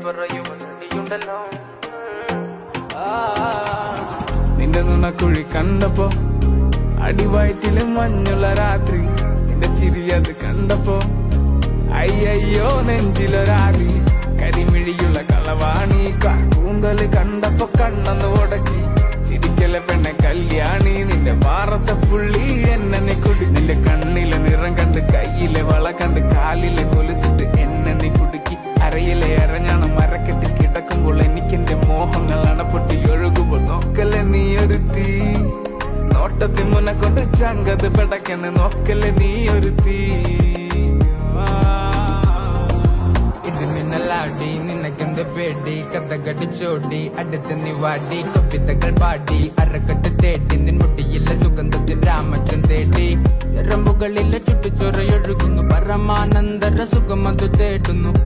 പറയുണ്ടല്ലോ നിന്റെ നുണക്കുഴി കണ്ടപ്പോ അടിവയറ്റില് മഞ്ഞുള്ള രാത്രി നിന്റെ ചിരി അത് കണ്ടപ്പോ അയ്യയ്യോ നെഞ്ചിലൊരാതി കരിമിഴിയുള്ള കളവാണി കൂന്തല് കണ്ടപ്പോ കണ്ണന്ന് ഉടക്കി ചിരിക്കല പെണ്ണെ കല്യാണി നിന്റെ മാറത്തെ പുള്ളി എന്നെ നീ കുടി നിന്റെ കണ്ണിലെ നിറം കണ്ട് കയ്യിലെ വള കണ്ട് കാലിലെ കൊലുസിട്ട് എന്നെ നീ കുടുക്കി അരയിലെ അരഞ്ഞാണ് മരക്കെട്ടിൽ കിടക്കുമ്പോൾ എനിക്കെന്റെ മോഹങ്ങൾ അണപ്പൊട്ടി ഒഴുകുമ്പോൾ നോക്കല്ലേ നീ ഒരു തീ നോട്ടത്തിൽ മുന്നെ കൊണ്ട് ചങ്കത് പെടക്കണ് നോക്കല്ലേ നീ ഒരു തീ ഇത് മിന്നലാടി നിനക്കെന്ത് പേടി കഥകടിച്ചോടി അടുത്ത് നീ വാടി കവിതകൾ പാടി അരക്കെട്ട് തേടി നിൻ മുടിയിലെ സുഗന്ധത്തിൽ രാമച്ചൻ തേടി ഞരമ്പുകളിലെ ചുട്ടുചൊറയൊഴുകുന്നു പരമാനന്ദര സുഖമതു തേടുന്നു